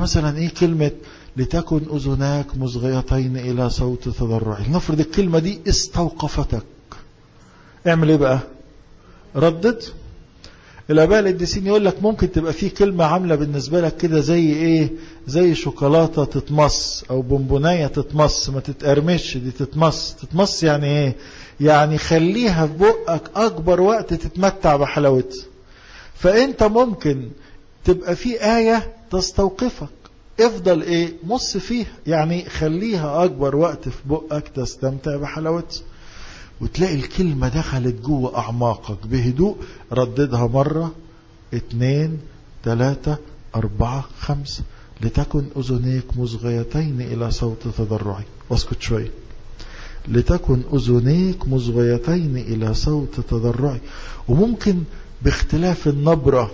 مثلا ايه كلمة لتكن أذناك مصغيتين إلى صوت تضرعي نفرض الكلمة دي استوقفتك اعمل ايه بقى ردد الاباء القديسين يقول لك ممكن تبقى في كلمة عاملة بالنسبة لك كده زي ايه زي شوكولاتة تتمص او بونبوناية تتمص ما تتقرمش دي تتمص تتمص يعني ايه يعني خليها في بقك اكبر وقت تتمتع بحلاوتها فانت ممكن تبقى في آية تستوقفك افضل ايه مص فيها يعني خليها اكبر وقت في بقك تستمتع بحلاوتها وتلاقي الكلمة دخلت جوه أعماقك بهدوء رددها مرة اتنين تلاتة أربعة خمسة لتكن أذنيك مصغيتين إلى صوت تضرعي واسكت شوية لتكن أذنيك مصغيتين إلى صوت تضرعي وممكن باختلاف النبرة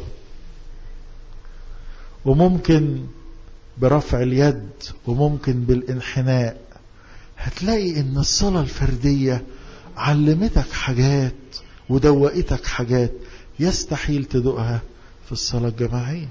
وممكن برفع اليد وممكن بالانحناء هتلاقي ان الصلاة الفردية علمتك حاجات ودوقتك حاجات يستحيل تدوقها في الصلاة الجماعية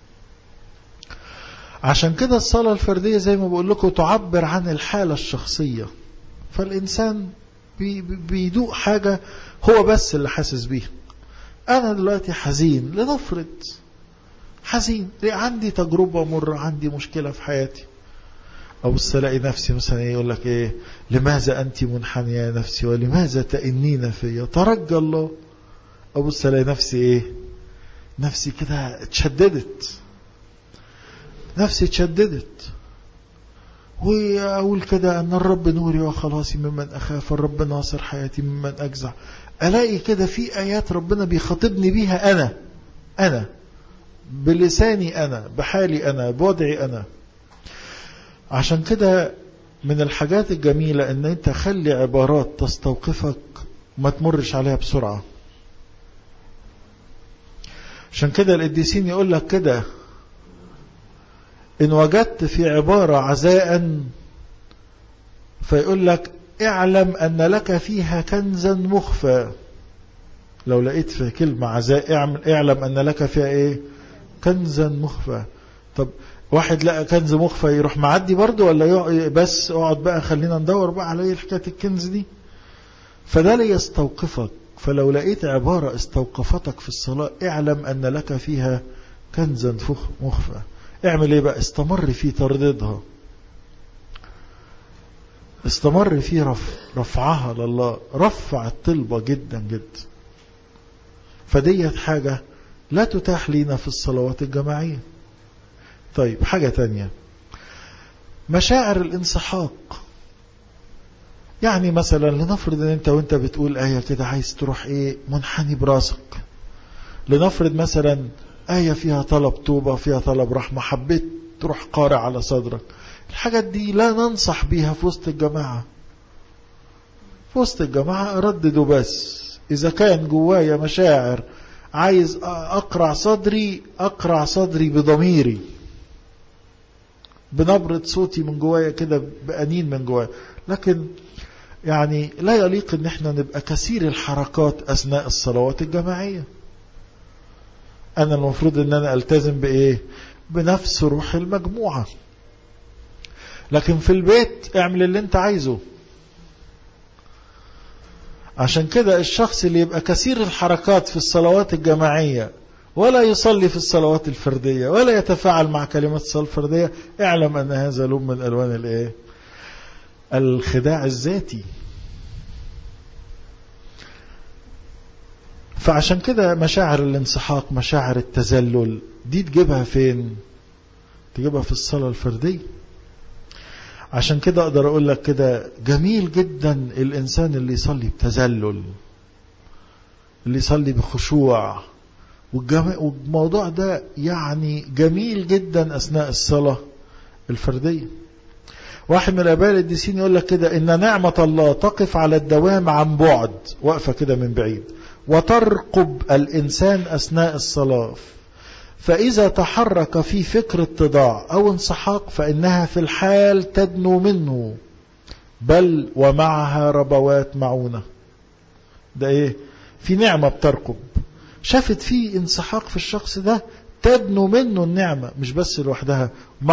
عشان كده الصلاة الفردية زي ما بقول لكم تعبر عن الحالة الشخصية فالإنسان بي بيدوق حاجة هو بس اللي حاسس بيها أنا دلوقتي حزين لنفرض حزين عندي تجربة مرة عندي مشكلة في حياتي أبص ألاقي نفسي مثلا يقول لك إيه لماذا أنت منحنية يا نفسي ولماذا تأنين فيا ترجى الله أبص ألاقي نفسي إيه نفسي كده اتشددت نفسي اتشددت وأقول كده أن الرب نوري وخلاصي ممن أخاف الرب ناصر حياتي ممن أجزع ألاقي كده في آيات ربنا بيخاطبني بيها أنا أنا بلساني أنا بحالي أنا بوضعي أنا عشان كده من الحاجات الجميلة ان انت خلي عبارات تستوقفك ما تمرش عليها بسرعة عشان كده القديسين يقول لك كده ان وجدت في عبارة عزاء فيقول لك اعلم ان لك فيها كنزا مخفى لو لقيت في كلمة عزاء اعلم ان لك فيها ايه كنزا مخفى طب واحد لقى كنز مخفى يروح معدي برضه ولا بس اقعد بقى خلينا ندور بقى على ايه حكايه الكنز دي فده ليستوقفك فلو لقيت عبارة استوقفتك في الصلاة اعلم أن لك فيها كنزا مخفى اعمل ايه بقى استمر في ترددها استمر في رف رفعها لله رفع الطلبة جدا جدا فديت حاجة لا تتاح لنا في الصلوات الجماعية طيب حاجة تانية مشاعر الانسحاق يعني مثلا لنفرض ان انت وانت بتقول آية كده عايز تروح ايه منحني براسك لنفرض مثلا آية فيها طلب توبة فيها طلب رحمة حبيت تروح قارع على صدرك الحاجات دي لا ننصح بيها في وسط الجماعة في وسط الجماعة أردده بس إذا كان جوايا مشاعر عايز أقرع صدري أقرع صدري بضميري بنبرة صوتي من جوايا كده بأنين من جوايا لكن يعني لا يليق ان احنا نبقى كثير الحركات اثناء الصلوات الجماعية انا المفروض ان انا التزم بايه بنفس روح المجموعة لكن في البيت اعمل اللي انت عايزه عشان كده الشخص اللي يبقى كثير الحركات في الصلوات الجماعية ولا يصلي في الصلوات الفردية ولا يتفاعل مع كلمات الصلاة الفردية اعلم أن هذا لون من ألوان الايه الخداع الذاتي فعشان كده مشاعر الانسحاق مشاعر التذلل دي تجيبها فين تجيبها في الصلاة الفردية عشان كده اقدر اقول لك كده جميل جدا الانسان اللي يصلي بتذلل اللي يصلي بخشوع والموضوع ده يعني جميل جدا أثناء الصلاة الفردية واحد من الآباء القديسين يقول لك كده إن نعمة الله تقف على الدوام عن بعد واقفة كده من بعيد وترقب الإنسان أثناء الصلاة فإذا تحرك في فكر اتضاع أو انسحاق فإنها في الحال تدنو منه بل ومعها ربوات معونة ده إيه في نعمة بترقب شافت فيه انسحاق في الشخص ده تدنو منه النعمة مش بس لوحدها